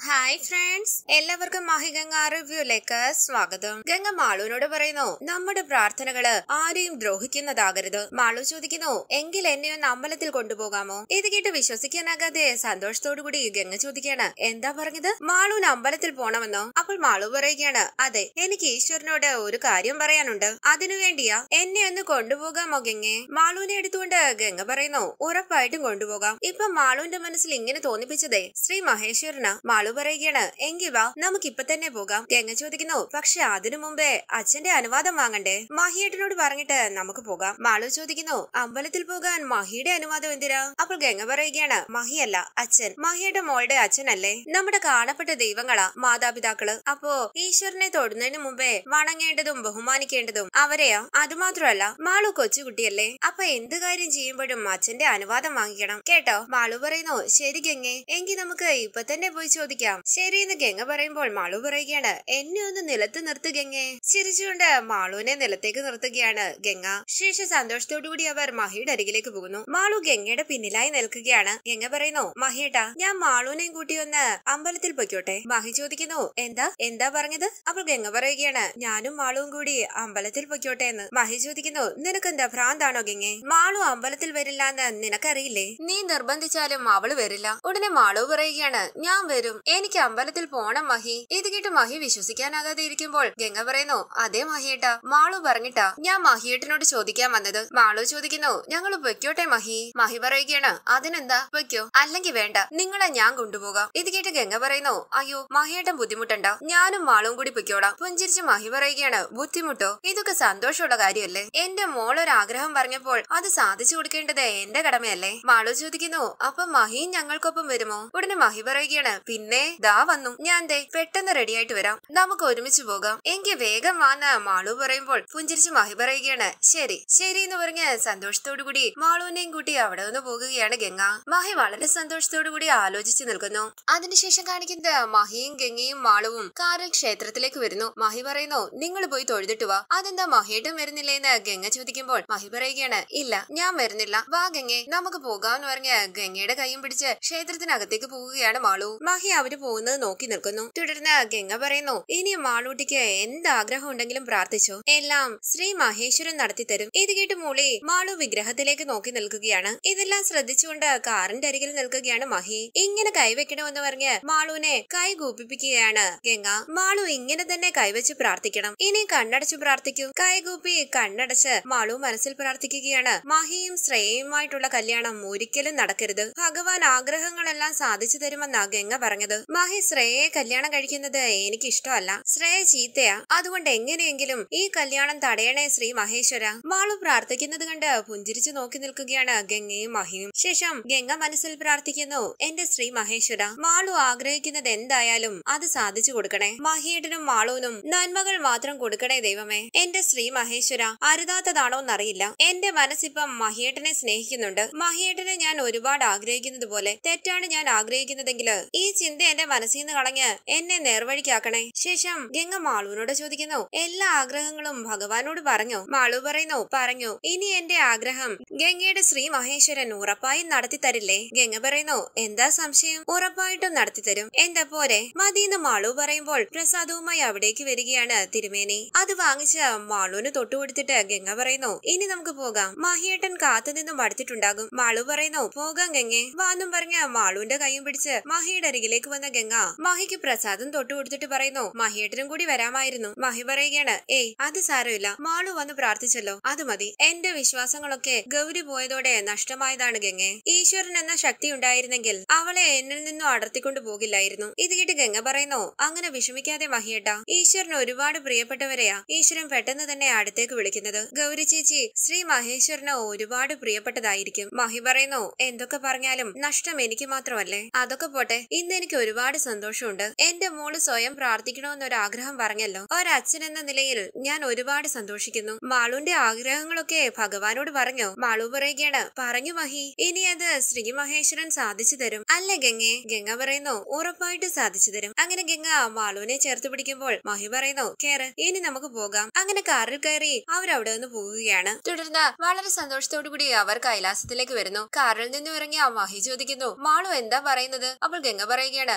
hi friends എല്ലാവർക്കും മഹിഗംഗ റിവ്യൂലേക്ക് സ്വാഗതം ഗംഗ മാളുവിനോട് പറയുന്നു നമ്മുടെ പ്രാർത്ഥനകള് ആരെയും ദ്രോഹിക്കുന്നതാകരുത് മാളു ചോദിക്കുന്നു എങ്കിൽ എന്നെ ഒന്ന് അമ്പലത്തിൽ കൊണ്ടുപോകാമോ ഇത് കേട്ട് വിശ്വസിക്കാനാകാതെ സന്തോഷത്തോടു കൂടി ഗംഗ ചോദിക്കാണ് എന്താ പറഞ്ഞത് മാളുവിന് അമ്പലത്തിൽ പോണമെന്നോ അപ്പോൾ മാളു പറയുകയാണ് അതെ എനിക്ക് ഈശ്വരനോട് ഒരു കാര്യം പറയാനുണ്ട് അതിനു വേണ്ടിയാ എന്നെ ഒന്ന് കൊണ്ടുപോകാമോ ഗംഗെ മാളുവിനെ എടുത്തുകൊണ്ട് ഗംഗ പറയുന്നു ഉറപ്പായിട്ടും കൊണ്ടുപോകാം ഇപ്പൊ മാളുവിന്റെ മനസ്സിൽ ഇങ്ങനെ തോന്നിപ്പിച്ചതേ ശ്രീ മഹേശ്വരന് മാളു പറയുകയാണ് എങ്കിൽ വാ നമുക്ക് ഇപ്പൊ തന്നെ പോകാം ഗംഗ ചോദിക്കുന്നു പക്ഷെ അതിനു മുമ്പേ അച്ഛന്റെ അനുവാദം വാങ്ങണ്ടേ മഹിയേട്ടനോട് പറഞ്ഞിട്ട് നമുക്ക് പോകാം മാളു ചോദിക്കുന്നു അമ്പലത്തിൽ പോകാൻ മഹിയുടെ അനുവാദം എന്തിനാ അപ്പോൾ ഗംഗ പറയുകയാണ് മഹിയല്ല അച്ഛൻ മഹിയുടെ മോളുടെ അച്ഛനല്ലേ നമ്മുടെ കാണപ്പെട്ട ദൈവങ്ങളാ മാതാപിതാക്കള് അപ്പോ ഈശ്വരനെ തൊടുന്നതിന് മുമ്പേ വണങ്ങേണ്ടതും ബഹുമാനിക്കേണ്ടതും അവരെയാ അതുമാത്രമല്ല മാളു കൊച്ചുകുട്ടിയല്ലേ അപ്പൊ എന്ത് കാര്യം ചെയ്യുമ്പോഴും അച്ഛന്റെ അനുവാദം വാങ്ങിക്കണം കേട്ടോ മാളു പറയുന്നു ശരി ഗംഗെ എങ്കിൽ നമുക്ക് ഇപ്പൊ തന്നെ പോയി ചോദിക്കാം ശരിയെന്ന് ഗംഗ പറയുമ്പോൾ മാളു പറയുകയാണ് എന്നെ ഒന്ന് നിലത്ത് നിർത്ത് ഗംഗെ ചിരിച്ചുകൊണ്ട് മാളുവിനെ നിലത്തേക്ക് നിർത്തുകയാണ് ഗംഗ ശേഷം സന്തോഷത്തോടുകൂടി അവർ മഹിയുടെ അരികിലേക്ക് പോകുന്നു മാളു ഗംഗയുടെ പിന്നിലായി നിൽക്കുകയാണ് ഗംഗ പറയുന്നു മഹിയേട്ടാ ഞാൻ മാളുവിനെയും കൂട്ടി ഒന്ന് അമ്പലത്തിൽ പൊയ്ക്കോട്ടെ മഹി ചോദിക്കുന്നു എന്താ എന്താ പറഞ്ഞത് അപ്പോൾ ഗംഗ പറയുകയാണ് ഞാനും മാളുവും കൂടി അമ്പലത്തിൽ പൊയ്ക്കോട്ടെ എന്ന് മഹി ചോദിക്കുന്നു നിനക്കെന്താ ഭ്രാന്താണോ ഗംഗെ മാളു അമ്പലത്തിൽ വരില്ല എന്ന് നിനക്കറിയില്ലേ നീ നിർബന്ധിച്ചാലും അവള് വരില്ല ഉടനെ മാളു പറയുകയാണ് ഞാൻ വരും എനിക്ക് അമ്പലത്തിൽ പോണം മഹി ഇത് കേട്ട് മഹി വിശ്വസിക്കാനാകാതെ ഇരിക്കുമ്പോൾ ഗംഗ പറയുന്നു അതേ മഹിയേട്ടാ മാളു പറഞ്ഞിട്ടാ ഞാൻ മഹിയേട്ടനോട് ചോദിക്കാൻ വന്നത് മാളു ചോദിക്കുന്നു ഞങ്ങൾ പൊയ്ക്കോട്ടെ മഹി മഹി പറയുകയാണ് അതിനെന്താ പൊയ്ക്കോ അല്ലെങ്കിൽ വേണ്ട നിങ്ങളെ ഞാൻ കൊണ്ടുപോകാം ഇത് കേട്ട് ഗംഗ പറയുന്നു അയ്യോ മഹിയേട്ടൻ ബുദ്ധിമുട്ടണ്ട ഞാനും മാളും കൂടി പൊയ്ക്കോളാം പുഞ്ചിരിച്ച് മഹി പറയുകയാണ് ബുദ്ധിമുട്ടോ ഇതൊക്കെ സന്തോഷമുള്ള കാര്യമല്ലേ എന്റെ മോളൊരു ആഗ്രഹം പറഞ്ഞപ്പോൾ അത് സാധിച്ചു കൊടുക്കേണ്ടത് എന്റെ കടമയല്ലേ മാളു ചോദിക്കുന്നു അപ്പൊ മഹിയും ഞങ്ങൾക്കൊപ്പം വരുമോ ഉടനെ മഹി പറയുകയാണ് പിന്നെ ദാ വന്നു ഞാൻ ദേ പെട്ടെന്ന് റെഡിയായിട്ട് വരാം നമുക്ക് ഒരുമിച്ച് പോകാം എങ്കിൽ വേഗം വാന്ന് മാളു പറയുമ്പോൾ പുഞ്ചിരിച്ച് മഹി പറയുകയാണ് ശരി ശരി എന്ന് പറഞ്ഞ് സന്തോഷത്തോടു കൂടി മാളുവിനെയും കൂട്ടി അവിടെ നിന്ന് പോകുകയാണ് ഗംഗ മഹി വളരെ സന്തോഷത്തോടു കൂടി ആലോചിച്ച് നിൽക്കുന്നു അതിനുശേഷം കാണിക്കുന്നത് മഹിയും ഗംഗയും മാളുവും കാറിൽ ക്ഷേത്രത്തിലേക്ക് വരുന്നു മഹി പറയുന്നു നിങ്ങൾ പോയി തൊഴുതിട്ട് വാ അതെന്താ മഹിയേട്ടും വരുന്നില്ലേ എന്ന് ഗംഗ ചോദിക്കുമ്പോൾ മഹി പറയുകയാണ് ഇല്ല ഞാൻ വരുന്നില്ല വാ ഗംഗെ നമുക്ക് പോകാമെന്ന് പറഞ്ഞ് ഗംഗയുടെ കൈയും പിടിച്ച് ക്ഷേത്രത്തിനകത്തേക്ക് പോവുകയാണ് മാളു മഹി അവര് പോകുന്നത് നോക്കി നിൽക്കുന്നു തുടർന്ന് ഗംഗ പറയുന്നു ഇനി മാളൂട്ടിക്ക് എന്ത് ആഗ്രഹം ഉണ്ടെങ്കിലും പ്രാർത്ഥിച്ചോ എല്ലാം ശ്രീ മഹേശ്വരൻ നടത്തി തരും ഇത് കേട്ട് മൂളി മാളു വിഗ്രഹത്തിലേക്ക് നോക്കി നിൽക്കുകയാണ് ഇതെല്ലാം ശ്രദ്ധിച്ചുകൊണ്ട് കാറിന്റെ അരികിൽ നിൽക്കുകയാണ് മഹി ഇങ്ങനെ കൈവെക്കണമെന്ന് പറഞ്ഞ് മാളുവിനെ കൈ കൂപ്പിപ്പിക്കുകയാണ് ഗംഗ മാളു ഇങ്ങനെ തന്നെ കൈവച്ച് പ്രാർത്ഥിക്കണം ഇനി കണ്ണടച്ചു പ്രാർത്ഥിക്കൂ കൈകൂപ്പി കണ്ണടച്ച് മാളു മനസ്സിൽ പ്രാർത്ഥിക്കുകയാണ് മഹിയും ശ്രേയയുമായിട്ടുള്ള കല്യാണം ഒരിക്കലും നടക്കരുത് ഭഗവാൻ ആഗ്രഹങ്ങളെല്ലാം സാധിച്ചു തരുമെന്നാ ഗംഗ പറഞ്ഞത് മഹി ശ്രേയയെ കല്യാണം കഴിക്കുന്നത് എനിക്ക് ഇഷ്ടമല്ല ശ്രേയ ചീത്തയാ അതുകൊണ്ട് എങ്ങനെയെങ്കിലും ഈ കല്യാണം തടയണേ ശ്രീ മഹേശ്വര മാളു പ്രാർത്ഥിക്കുന്നത് കണ്ട് പുഞ്ചിരിച്ചു നോക്കി നിൽക്കുകയാണ് ഗംഗയും മഹിയും ശേഷം ഗംഗ മനസ്സിൽ പ്രാർത്ഥിക്കുന്നു എന്റെ ശ്രീ മഹേശ്വര മാളു ആഗ്രഹിക്കുന്നത് എന്തായാലും അത് സാധിച്ചു കൊടുക്കണേ മഹിയേട്ടനും മാളുവിനും നന്മകൾ മാത്രം കൊടുക്കണേ ദൈവമേ എന്റെ ശ്രീ മഹേശ്വര അരുതാത്തതാണോന്നറിയില്ല എന്റെ മനസ്സിപ്പം മഹിയേട്ടനെ സ്നേഹിക്കുന്നുണ്ട് മഹിയേട്ടനെ ഞാൻ ഒരുപാട് ആഗ്രഹിക്കുന്നത് പോലെ തെറ്റാണ് ഞാൻ ആഗ്രഹിക്കുന്നതെങ്കിൽ ഈ ചിന്ത എന്റെ മനസ്സിൽ നിന്ന് കളഞ്ഞ് എന്നെ നേർവഴിക്കാക്കണേ ശേഷം ഗംഗ മാളുവിനോട് ചോദിക്കുന്നു എല്ലാ ആഗ്രഹങ്ങളും ഭഗവാനോട് പറഞ്ഞോ മാളു പറയുന്നു പറഞ്ഞു ഇനി എന്റെ ആഗ്രഹം ഗംഗയുടെ ശ്രീ മഹേശ്വരൻ ഉറപ്പായും നടത്തി തരില്ലേ ഗംഗ പറയുന്നു എന്താ സംശയം ഉറപ്പായിട്ടും നടത്തി തരും എന്താ പോരെ മതിയെന്ന് മാളു പറയുമ്പോൾ പ്രസാദവുമായി അവിടേക്ക് വരികയാണ് തിരുമേനി അത് വാങ്ങിച്ച് മാളുവിന് തൊട്ടുകൊടുത്തിട്ട് ഗംഗ പറയുന്നു ഇനി നമുക്ക് പോകാം മഹിയേട്ടൻ കാത്തു നിന്നും മടുത്തിട്ടുണ്ടാകും മാളു പറയുന്നു പോകാം ഗംഗെ വാന്നും പറഞ്ഞ മാളുവിന്റെ കൈയും പിടിച്ച് മഹിയുടെ അരികിലേക്ക് വന്ന ഗംഗ മഹിക്ക് പ്രസാദം തൊട്ടു കൊടുത്തിട്ട് പറയുന്നു മഹിയേട്ടനും കൂടി വരാമായിരുന്നു മഹി പറയുകയാണ് ഏയ് അത് സാരമില്ല മാളു വന്ന് പ്രാർത്ഥിച്ചല്ലോ അത് മതി എന്റെ വിശ്വാസങ്ങളൊക്കെ ഗൗരി പോയതോടെ നഷ്ടമായതാണ് ഗംഗെ ഈശ്വരൻ എന്ന ശക്തി ഉണ്ടായിരുന്നെങ്കിൽ അവളെ എന്നിൽ നിന്നും അടർത്തിക്കൊണ്ടു പോകില്ലായിരുന്നു ഇത് കേട്ട് ഗംഗ പറയുന്നു അങ്ങനെ വിഷമിക്കാതെ മഹിയേട്ട ഈശ്വരൻ ഒരുപാട് പ്രിയപ്പെട്ടവരെയാ ഈശ്വരൻ പെട്ടെന്ന് തന്നെ അടുത്തേക്ക് വിളിക്കുന്നത് ഗൗരി ചേച്ചി ശ്രീ മഹേശ്വരന് ഒരുപാട് പ്രിയപ്പെട്ടതായിരിക്കും മഹി പറയുന്നു എന്തൊക്കെ പറഞ്ഞാലും നഷ്ടം എനിക്ക് മാത്രമല്ലേ അതൊക്കെ പോട്ടെ ഇന്ന് എനിക്ക് ഒരുപാട് സന്തോഷമുണ്ട് എന്റെ മോള് സ്വയം പ്രാർത്ഥിക്കണമെന്നൊരു ആഗ്രഹം പറഞ്ഞല്ലോ ഒരച്ഛൻ എന്ന നിലയിൽ ഞാൻ ഒരുപാട് സന്തോഷിക്കുന്നു മാളുവിന്റെ ആഗ്രഹങ്ങളൊക്കെ ഭഗവാനോട് പറഞ്ഞോ മാളു പറയുകയാണ് പറഞ്ഞു മഹി ഇനി അത് ശ്രീ മഹേശ്വരൻ സാധിച്ചു തരും അല്ലേ ഗംഗെ ഗംഗ പറയുന്നു ഉറപ്പായിട്ട് സാധിച്ചു തരും അങ്ങനെ ഗംഗ മാളുവിനെ ചേർത്ത് പിടിക്കുമ്പോൾ മഹി പറയുന്നു കേറ് ഇനി നമുക്ക് പോകാം അങ്ങനെ കാറിൽ കയറി അവരവിടെ നിന്ന് പോവുകയാണ് തുടർന്ന് വളരെ സന്തോഷത്തോടു കൂടി അവർ കൈലാസത്തിലേക്ക് വരുന്നു കാറിൽ നിന്നും ഇറങ്ങി ആ മഹി ചോദിക്കുന്നു മാളു എന്താ പറയുന്നത് അപ്പോൾ ഗംഗ പറയുകയാണ്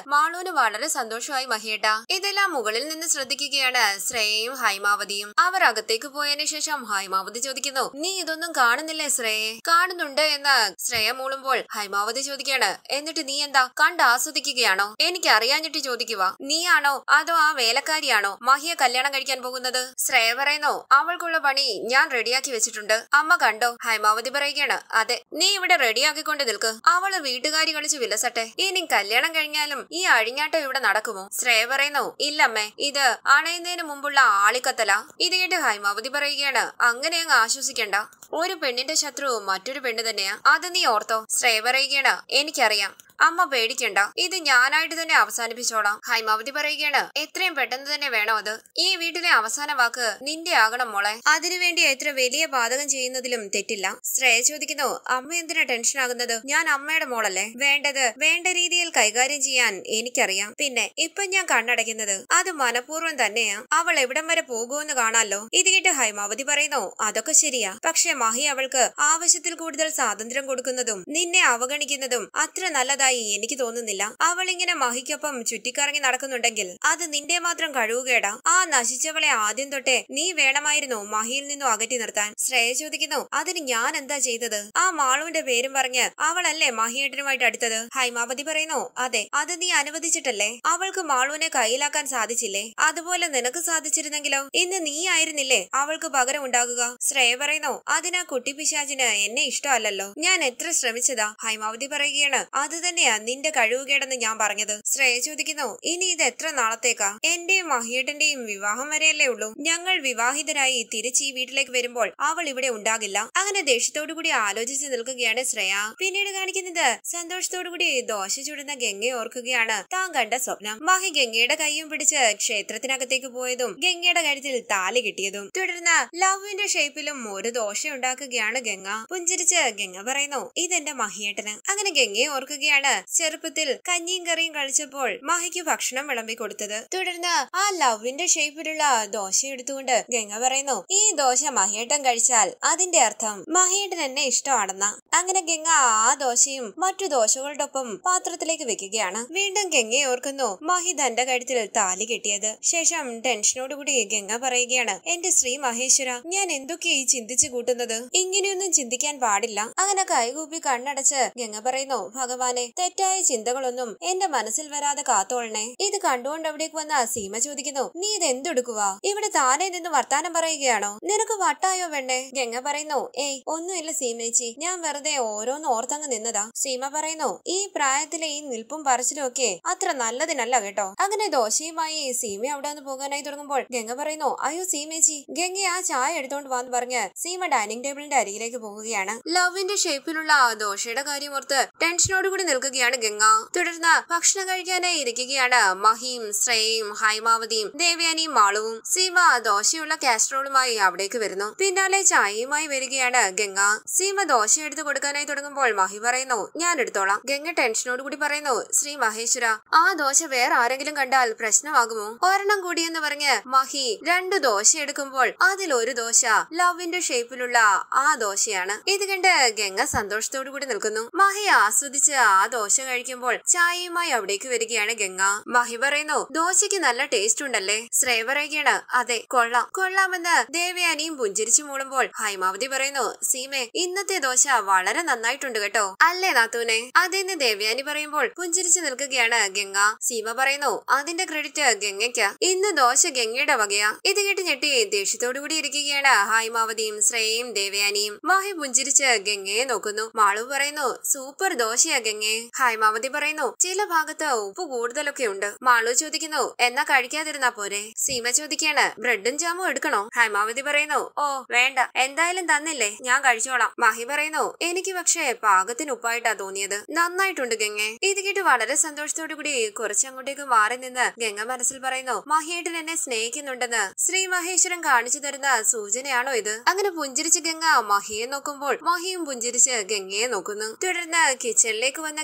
മാളുവിന് വളരെ സന്തോഷമായി മഹിയേട്ട ഇതെല്ലാം മുകളിൽ നിന്ന് ശ്രദ്ധിക്കുകയാണ് ശ്രേയയും ഹൈമാവതിയും അവർ അകത്തേക്ക് പോയതിനു ശേഷം ഹൈമാവതി ചോദിക്കുന്നു നീ ഇതൊന്നും കാണുന്നില്ലേ ശ്രേയെ കാണുന്നുണ്ട് എന്ന് ശ്രേയ മൂളുമ്പോൾ ഹൈമാവതി ചോദിക്കാണ് എന്നിട്ട് നീ എന്താ കണ്ട് ആസ്വദിക്കുകയാണോ എനിക്ക് അറിയാഞ്ഞിട്ട് ചോദിക്കുക നീയാണോ അതോ ആ വേലക്കാരിയാണോ മഹിയെ കല്യാണം കഴിക്കാൻ പോകുന്നത് ശ്രേയ പറയുന്നു അവൾക്കുള്ള പണി ഞാൻ റെഡിയാക്കി വെച്ചിട്ടുണ്ട് അമ്മ കണ്ടോ ഹൈമാവതി പറയുകയാണ് അതെ നീ ഇവിടെ റെഡിയാക്കിക്കൊണ്ട് നിൽക്ക് അവള് വീട്ടുകാരി കളിച്ച് വിലസട്ടെ ഇനി കല്യാണം കഴിഞ്ഞാലും ഈ അഴിഞ്ഞാട്ടം ഇവിടെ നടക്കുമോ ശ്രേയ പറയുന്നു ഇല്ലമ്മേ ഇത് അണയുന്നതിന് മുമ്പുള്ള ആളിക്കത്തല ഇത് കേട്ട് ഹൈമാവതി പറയുകയാണ് അങ്ങനെ അങ്ങ് ആശ്വസിക്കണ്ട ഒരു പെണ്ണിന്റെ ശത്രു മറ്റൊരു പെണ്ണ് തന്നെയാ അത് നീ ഓർത്തോ ശ്രേയ പറയുകയാണ് എനിക്കറിയാം അമ്മ പേടിക്കണ്ട ഇത് ഞാനായിട്ട് തന്നെ അവസാനിപ്പിച്ചോളാം ഹൈമാവതി പറയുകയാണ് എത്രയും പെട്ടെന്ന് തന്നെ വേണോ അത് ഈ വീട്ടിലെ അവസാന വാക്ക് നിന്റെ ആകണം മോളെ അതിനുവേണ്ടി എത്ര വലിയ ബാധകം ചെയ്യുന്നതിലും തെറ്റില്ല ശ്രേയ ചോദിക്കുന്നു അമ്മ എന്തിനാ ടെൻഷൻ ആകുന്നത് ഞാൻ അമ്മയുടെ മോളല്ലേ വേണ്ടത് വേണ്ട രീതിയിൽ കൈകാര്യം ചെയ്യാൻ എനിക്കറിയാം പിന്നെ ഇപ്പൊ ഞാൻ കണ്ണടയ്ക്കുന്നത് അത് മനഃപൂർവ്വം തന്നെയാ അവൾ എവിടം വരെ പോകുമെന്ന് കാണാലോ ഇത് കേട്ട് ഹൈമാവതി പറയുന്നു അതൊക്കെ ശരിയാ പക്ഷെ മഹി അവൾക്ക് ആവശ്യത്തിൽ കൂടുതൽ സ്വാതന്ത്ര്യം കൊടുക്കുന്നതും നിന്നെ അവഗണിക്കുന്നതും അത്ര നല്ലതായി എനിക്ക് തോന്നുന്നില്ല അവൾ ഇങ്ങനെ മഹിക്കൊപ്പം ചുറ്റിക്കറങ്ങി നടക്കുന്നുണ്ടെങ്കിൽ അത് നിന്റെ മാത്രം കഴിവുകേടാ ആ നശിച്ചവളെ ആദ്യം തൊട്ടേ നീ വേണമായിരുന്നു മഹിയിൽ നിന്നും അകറ്റി നിർത്താൻ ശ്രേയ ചോദിക്കുന്നു അതിന് ഞാൻ എന്താ ചെയ്തത് ആ മാളുവിന്റെ പേരും പറഞ്ഞ് അവളല്ലേ മഹിയേട്ടനുമായിട്ട് അടുത്തത് ഹൈമാവതി പറയുന്നു അതെ അത് നീ അനുവദിച്ചിട്ടല്ലേ അവൾക്ക് മാളുവിനെ കയ്യിലാക്കാൻ സാധിച്ചില്ലേ അതുപോലെ നിനക്ക് സാധിച്ചിരുന്നെങ്കിലോ ഇന്ന് നീ ആയിരുന്നില്ലേ അവൾക്ക് പകരം ഉണ്ടാകുക ശ്രേയ പറയുന്നു അതിനാ കുട്ടി പിശാചിന് എന്നെ ഇഷ്ടമല്ലല്ലോ ഞാൻ എത്ര ശ്രമിച്ചതാ ഹൈമാവതി പറയുകയാണ് അത് തന്നെയാ നിന്റെ കഴിവുകേടെന്ന് ഞാൻ പറഞ്ഞത് ശ്രേയ ചോദിക്കുന്നു ഇനി ഇത് എത്ര നാളത്തേക്കാ എന്റെയും മഹിയേട്ടന്റെയും വിവാഹം വരെയല്ലേ ഉള്ളൂ ഞങ്ങൾ വിവാഹിതരായി തിരിച്ച് ഈ വീട്ടിലേക്ക് വരുമ്പോൾ അവൾ ഇവിടെ ഉണ്ടാകില്ല അങ്ങനെ ദേഷ്യത്തോടു കൂടി ആലോചിച്ച് നിൽക്കുകയാണ് ശ്രേയ പിന്നീട് കാണിക്കുന്നത് സന്തോഷത്തോടു കൂടി ദോശ ചുടുന്ന ഗംഗയെ ഓർക്കുകയാണ് താൻ കണ്ട സ്വപ്നം മഹി ഗംഗയുടെ കൈയും പിടിച്ച് ക്ഷേത്രത്തിനകത്തേക്ക് പോയതും ഗംഗയുടെ കഴുത്തിൽ താലി കിട്ടിയതും തുടർന്ന് ലവിന്റെ ഷേപ്പിലും ഒരു ദോശ ഉണ്ടാക്കുകയാണ് ഗംഗ പുഞ്ചിരിച്ച് ഗംഗ പറയുന്നു ഇതെന്റെ മഹിയേട്ടന് അങ്ങനെ ഗംഗയെ ഓർക്കുകയാണ് ചെറുപ്പത്തിൽ കഞ്ഞിയും കറിയും കഴിച്ചപ്പോൾ മഹിക്ക് ഭക്ഷണം വിളമ്പി കൊടുത്തത് തുടർന്ന് ആ ലവിന്റെ ഷേപ്പിലുള്ള ദോശ എടുത്തുകൊണ്ട് ഗംഗ പറയുന്നു ഈ ദോശ മഹിയേട്ടൻ കഴിച്ചാൽ അതിന്റെ അർത്ഥം മഹിയേട്ടൻ എന്നെ ഇഷ്ടമാണെന്ന അങ്ങനെ ഗംഗ ആ ദോശയും മറ്റു ദോശകളോടൊപ്പം പാത്രത്തിലേക്ക് വെക്കുകയാണ് വീണ്ടും ഗംഗയെ ഓർക്കുന്നു മഹി തന്റെ കഴുത്തിൽ താലി കെട്ടിയത് ശേഷം ടെൻഷനോടുകൂടി ഗംഗ പറയുകയാണ് എന്റെ ശ്രീ മഹേശ്വര ഞാൻ എന്തൊക്കെയാ ഈ ചിന്തിച്ചു കൂട്ടുന്നത് ഇങ്ങനെയൊന്നും ചിന്തിക്കാൻ പാടില്ല അങ്ങനെ കൈകൂപ്പി കണ്ണടച്ച് ഗംഗ പറയുന്നു ഭഗവാനെ തെറ്റായ ചിന്തകളൊന്നും എന്റെ മനസ്സിൽ വരാതെ കാത്തോളണേ ഇത് കണ്ടുകൊണ്ട് അവിടേക്ക് വന്ന സീമ ചോദിക്കുന്നു നീ ഇത് എന്തെടുക്കുക ഇവിടെ താനെ നിന്ന് വർത്താനം പറയുകയാണോ നിനക്ക് വട്ടായോ വേണ്ടേ ഗംഗ പറയുന്നു ഏയ് ഒന്നുമില്ല സീമേച്ചി ഞാൻ വെറുതെ ഓരോന്ന് ഓർത്തങ്ങ് നിന്നതാ സീമ പറയുന്നു ഈ പ്രായത്തിലെ ഈ നിൽപ്പും പറച്ചിലും ഒക്കെ അത്ര നല്ലതിനല്ല കേട്ടോ അങ്ങനെ ദോശയുമായി സീമ അവിടെ നിന്ന് പോകാനായി തുടങ്ങുമ്പോൾ ഗംഗ പറയുന്നു അയ്യോ സീമേച്ചി ഗംഗ ആ ചായ എടുത്തോണ്ട് വാന്ന് പറഞ്ഞ് സീമ ഡൈനിങ് ടേബിളിന്റെ അരികിലേക്ക് പോകുകയാണ് ലവിന്റെ ഷേപ്പിലുള്ള ആ ദോശയുടെ കാര്യം ഓർത്ത് ടെൻഷനോടുകൂടി നിൽക്കുകയാണ് ഗംഗ തുടർന്ന് ഭക്ഷണം കഴിക്കാനായി ഇരിക്കുകയാണ് മഹിയും ശ്രേയയും ഹൈമാവതിയും ദേവയാനിയും മാളുവും സീമ ദോശയുള്ള കാസ്ട്രോളുമായി അവിടേക്ക് വരുന്നു പിന്നാലെ ചായയുമായി വരികയാണ് ഗംഗ സീമ ദോശ എടുത്തു കൊടുക്കാനായി തുടങ്ങുമ്പോൾ മഹി പറയുന്നു ഞാൻ എടുത്തോളാം ഗംഗ ടെൻഷനോടുകൂടി പറയുന്നു ശ്രീ മഹേശ്വര ആ ദോശ വേറെ ആരെങ്കിലും കണ്ടാൽ പ്രശ്നമാകുമോ ഒരെണ്ണം കൂടിയെന്ന് പറഞ്ഞ് മഹി രണ്ടു ദോശ എടുക്കുമ്പോൾ അതിൽ ഒരു ദോശ ലവിന്റെ ഷേപ്പിലുള്ള ആ ദോശയാണ് ഇത് കണ്ട് ഗംഗ സന്തോഷത്തോടു കൂടി നിൽക്കുന്നു മഹി ആസ്വദിച്ച് ആ ദോശ കഴിക്കുമ്പോൾ ചായയുമായി അവിടേക്ക് വരികയാണ് ഗംഗ മഹി പറയുന്നു ദോശയ്ക്ക് നല്ല ടേസ്റ്റ് ഉണ്ടല്ലേ ശ്രേയ പറയുകയാണ് അതെ കൊള്ളാം കൊള്ളാമെന്ന് ദേവയാനിയും പുഞ്ചിരിച്ചു മൂളുമ്പോൾ ഹൈമാവതി പറയുന്നു സീമെ ഇന്നത്തെ ദോശ വളരെ നന്നായിട്ടുണ്ട് കേട്ടോ അല്ലേ നാത്തൂനെ അതെന്ന് ദേവയാനി പറയുമ്പോൾ പുഞ്ചിരിച്ചു നിൽക്കുകയാണ് ഗംഗ സീമ പറയുന്നു അതിന്റെ ക്രെഡിറ്റ് ഗംഗയ്ക്ക് ഇന്ന് ദോശ ഗംഗയുടെ വകയാ ഇത് കേട്ട് ഞെട്ടി ദേഷ്യത്തോടു കൂടി ഇരിക്കുകയാണ് ഹൈമാവതിയും ശ്രേയയും ദേവയാനിയും മാഹി പുഞ്ചിരിച്ച് ഗംഗയെ നോക്കുന്നു മാളു പറയുന്നു സൂപ്പർ ദോശയാ ഗംഗെ ഹൈമാവതി പറയുന്നു ചില ഭാഗത്ത് ഉപ്പ് കൂടുതലൊക്കെ ഉണ്ട് മാളു ചോദിക്കുന്നു എന്നാ കഴിക്കാതിരുന്നാ പോരെ സീമ ചോദിക്കാണ് ബ്രെഡും ജാമും എടുക്കണോ ഹൈമാവതി പറയുന്നു ഓ വേണ്ട എന്തായാലും തന്നില്ലേ ഞാൻ കഴിച്ചോളാം മഹി പറയുന്നു എനിക്ക് പക്ഷേ പാകത്തിന് ഉപ്പായിട്ടാ തോന്നിയത് നന്നായിട്ടുണ്ട് ഗംഗെ ഇത് കേട്ട് വളരെ സന്തോഷത്തോടു കൂടി കുറച്ചങ്ങോട്ടേക്ക് മാറി നിന്ന് ഗംഗ മനസ്സിൽ പറയുന്നു മഹിയേട്ടൻ എന്നെ സ്നേഹിക്കുന്നുണ്ടെന്ന് ശ്രീ മഹേശ്വരൻ കാണിച്ചു തരുന്ന സൂചനയാണോ ഇത് അങ്ങനെ പുഞ്ചിരിച്ച് ഗംഗ മഹിയെ നോക്കുമ്പോൾ മഹിയും പുഞ്ചിരിച്ച് ഗംഗയെ നോക്കുന്നു തുടർന്ന് കിച്ചണിലേക്ക് വന്ന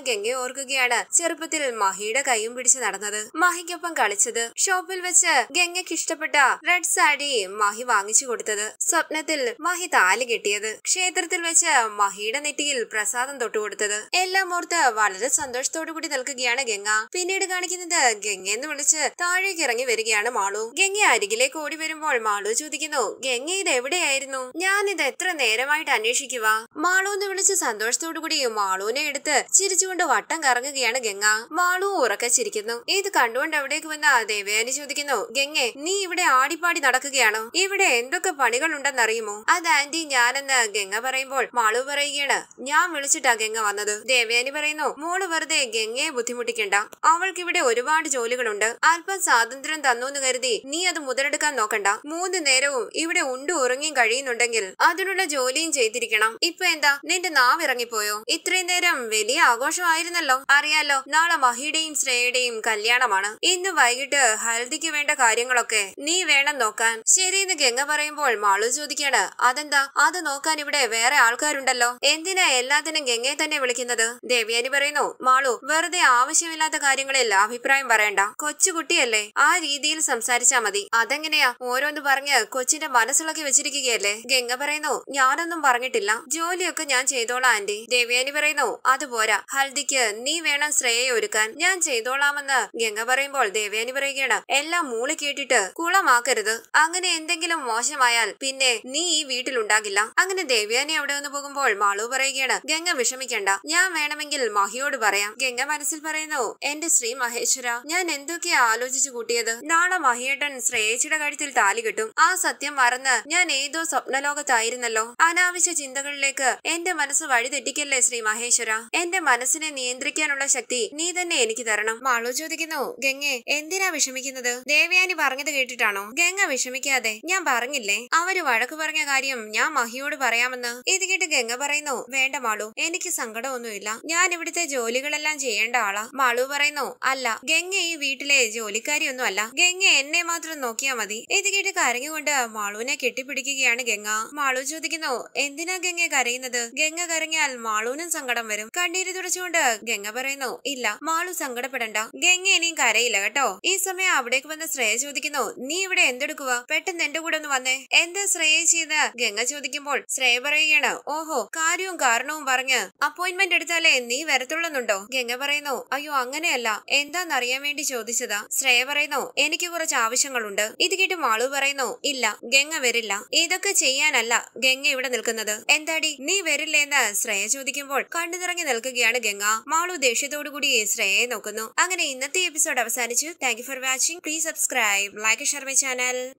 ഗംഗ ഓർക്കുകയാണ് ചെറുപ്പത്തിൽ മഹിയുടെ കൈയും പിടിച്ച് നടന്നത് മഹിക്കൊപ്പം കളിച്ചത് ഷോപ്പിൽ വെച്ച് ഗംഗയ്ക്ക് ഇഷ്ടപ്പെട്ട റെഡ് സാരി മഹി വാങ്ങിച്ചു കൊടുത്തത് സ്വപ്നത്തിൽ മഹി താലി കെട്ടിയത് ക്ഷേത്രത്തിൽ വെച്ച് മഹിയുടെ നെറ്റിയിൽ പ്രസാദം തൊട്ടുകൊടുത്തത് എല്ലാം ഓർത്ത് വളരെ സന്തോഷത്തോടു കൂടി നിൽക്കുകയാണ് ഗംഗ പിന്നീട് കാണിക്കുന്നത് ഗംഗയെന്ന് വിളിച്ച് താഴേക്ക് ഇറങ്ങി വരികയാണ് മാളു ഗംഗ അരികിലേക്ക് ഓടി വരുമ്പോൾ മാളു ചോദിക്കുന്നു ഗംഗ ഇത് എവിടെയായിരുന്നു ഞാൻ ഇത് എത്ര നേരമായിട്ട് അന്വേഷിക്കുക മാളു എന്ന് വിളിച്ച് സന്തോഷത്തോടു കൂടി മാളുവിനെ എടുത്ത് ചിരിച്ചുകൊണ്ട് വട്ടം കറങ്ങുകയാണ് ഗംഗ മാളു ഉറക്കെ ചിരിക്കുന്നു ഇത് കണ്ടുകൊണ്ട് അവിടേക്ക് വന്ന ദേവയാനി ചോദിക്കുന്നു ഗംഗെ നീ ഇവിടെ ആടിപ്പാടി നടക്കുകയാണോ ഇവിടെ എന്തൊക്കെ പണികൾ ഉണ്ടെന്നറിയുമോ അത് ആന്റി ഞാനെന്ന് ഗംഗ പറയുമ്പോൾ മാളു പറയുകയാണ് ഞാൻ വിളിച്ചിട്ടാ ഗംഗ വന്നത് ദേവയാനി പറയുന്നു മോള് വെറുതെ ഗംഗയെ ബുദ്ധിമുട്ടിക്കണ്ട അവൾക്ക് ഇവിടെ ഒരുപാട് ജോലികളുണ്ട് അല്പം സ്വാതന്ത്ര്യം തന്നു എന്ന് കരുതി നീ അത് മുതലെടുക്കാൻ നോക്കണ്ട മൂന്ന് നേരവും ഇവിടെ ഉണ്ടു ഉറങ്ങിയും കഴിയുന്നുണ്ടെങ്കിൽ അതിനുള്ള ജോലിയും ചെയ്തിരിക്കണം ഇപ്പൊ എന്താ നിന്റെ നാവ് ഇറങ്ങിപ്പോയോ ഇത്രയും നേരം വലിയ ആഘോഷമായിരുന്നല്ലോ അറിയാലോ നാളെ മഹിയുടെയും ശ്രേയയുടെയും കല്യാണമാണ് ഇന്ന് വൈകിട്ട് ഹൽദിക്ക് വേണ്ട കാര്യങ്ങളൊക്കെ നീ വേണം നോക്കാൻ ശരിയെന്ന് ഗംഗ പറയുമ്പോൾ മാളു ചോദിക്കാണ് അതെന്താ അത് നോക്കാൻ ഇവിടെ വേറെ ആൾക്കാരുണ്ടല്ലോ എന്തിനാ എല്ലാത്തിനും ഗംഗയെ തന്നെ വിളിക്കുന്നത് ദേവ്യാനി പറയുന്നു മാളു വെറുതെ ആവശ്യമില്ലാത്ത കാര്യങ്ങളിൽ അഭിപ്രായം പറയണ്ട കൊച്ചുകുട്ടിയല്ലേ ആ രീതിയിൽ സംസാരിച്ചാ മതി അതെങ്ങനെയാ ഓരോന്ന് പറഞ്ഞ് കൊച്ചിന്റെ മനസ്സിളക്കി വെച്ചിരിക്കുകയല്ലേ ഗംഗ പറയുന്നു ഞാനൊന്നും പറഞ്ഞിട്ടില്ല ജോലിയൊക്കെ ഞാൻ ചെയ്തോളാം ആന്റി ദേവ്യാനി പറയുന്നു അതുപോരാ ഹൽദിക്ക് നീ വേണം ശ്രേയെ ഒരുക്കാൻ ഞാൻ ചെയ്തോളാമെന്ന് ഗംഗ പറയുമ്പോൾ ദേവ്യാനി പറയുകയാണ് എല്ലാം മൂളി കേട്ടിട്ട് കുളമാക്കരുത് അങ്ങനെ എന്തെങ്കിലും മോശമായാൽ പിന്നെ നീ ഈ വീട്ടിലുണ്ടാകില്ല അങ്ങനെ ദേവ്യാനി അവിടെ നിന്ന് പോകുമ്പോൾ മാളു പറയുകയാണ് ഗംഗ വിഷമിക്കണ്ട ഞാൻ വേണമെങ്കിൽ മഹിയോട് പറയാം ഗംഗ മനസ്സിൽ പറയുന്നു എന്റെ ശ്രീ മഹേശ്വര ഞാൻ എന്തൊക്കെയാ ആലോചിച്ചു കൂട്ടിയത് നാളെ മഹിയേട്ടൻ ശ്രേയച്ചിയുടെ കഴുത്തിൽ താലി കിട്ടും ആ സത്യം മറന്ന് ഞാൻ ഏതോ സ്വപ്നലോകത്തായിരുന്നല്ലോ അനാവശ്യ ചിന്തകളിലേക്ക് എന്റെ മനസ്സ് വഴിതെറ്റിക്കല്ലേ ശ്രീ മഹേശ്വര എന്റെ മനസ്സിനെ നിയന്ത്രിക്കാനുള്ള ശക്തി നീ തന്നെ എനിക്ക് തരണം മാളു ചോദിക്കുന്നു ഗംഗെ എന്തിനാ വിഷമിക്കുന്നത് ദേവയാനി പറഞ്ഞത് കേട്ടിട്ടാണോ ഗംഗ വിഷമിക്കാതെ ഞാൻ പറഞ്ഞില്ലേ അവര് വഴക്കു പറഞ്ഞ കാര്യം ഞാൻ മഹിയോട് പറയാമെന്ന് ഇത് കേട്ട് ഗംഗ പറയുന്നു വേണ്ട മാളു എനിക്ക് സങ്കടമൊന്നുമില്ല ഞാൻ ഇവിടുത്തെ ജോലികളെല്ലാം ചെയ്യേണ്ട ആളാ മാളു പറയുന്നു അല്ല ഗംഗ ഈ വീട്ടിലെ ജോലിക്കാരിയൊന്നും അല്ല ഗംഗ എന്നെ മാത്രം നോക്കിയാ മതി ഇത് കേട്ട് കരഞ്ഞുകൊണ്ട് മാളുവിനെ കെട്ടിപ്പിടിക്കുകയാണ് ഗംഗ മാളു ചോദിക്കുന്നു എന്തിനാ ഗംഗ കരയുന്നത് ഗംഗ കരഞ്ഞാൽ മാളുവിനും സങ്കടം വരും കണ്ണീര് തുടച്ചുകൊണ്ട് ഗംഗ പറയുന്നു ഇല്ല മാളു സങ്കടപ്പെടണ്ട ഗംഗ ഇനിയും കരയില്ല കേട്ടോ ഈ സമയം അവിടേക്ക് വന്ന ശ്രേയ ചോദിക്കുന്നു നീ ഇവിടെ എന്തെടുക്കുക പെട്ടെന്ന് എന്റെ കൂടെ ഒന്ന് വന്നേ എന്താ ശ്രേയ ചെയ്ത് ഗംഗ ചോദിക്കുമ്പോൾ ശ്രേയ പറയുകയാണ് ഓഹോ കാര്യവും കാരണവും പറഞ്ഞ് അപ്പോയിന്റ്മെന്റ് എടുത്താലേ നീ വരത്തുള്ളുന്നുണ്ടോ ഗംഗ പറയുന്നു അയ്യോ അങ്ങനെയല്ല എന്താന്നറിയാൻ വേണ്ടി ചോദിച്ചതാ ശ്രേയ പറയുന്നു എനിക്ക് കുറച്ച് ആവശ്യങ്ങളുണ്ട് ഇത് കേട്ട് മാളു പറയുന്നു ഇല്ല ഗംഗ വരില്ല ഇതൊക്കെ ചെയ്യാനല്ല ഗംഗ ഇവിടെ നിൽക്കുന്നത് എന്താടി നീ വരില്ലേന്ന് ശ്രേയ ചോദിക്കുമ്പോൾ കണ്ണു നിറങ്ങി നിൽക്കുകയാണ് ഗംഗ മാളു ദേഷ്യത്തോടു കൂടി ശ്രേയയെ നോക്കുന്നു അങ്ങനെ ഇന്നത്തെ എപ്പിസോഡ് അവസാനിച്ചു thank you for watching please subscribe like share my channel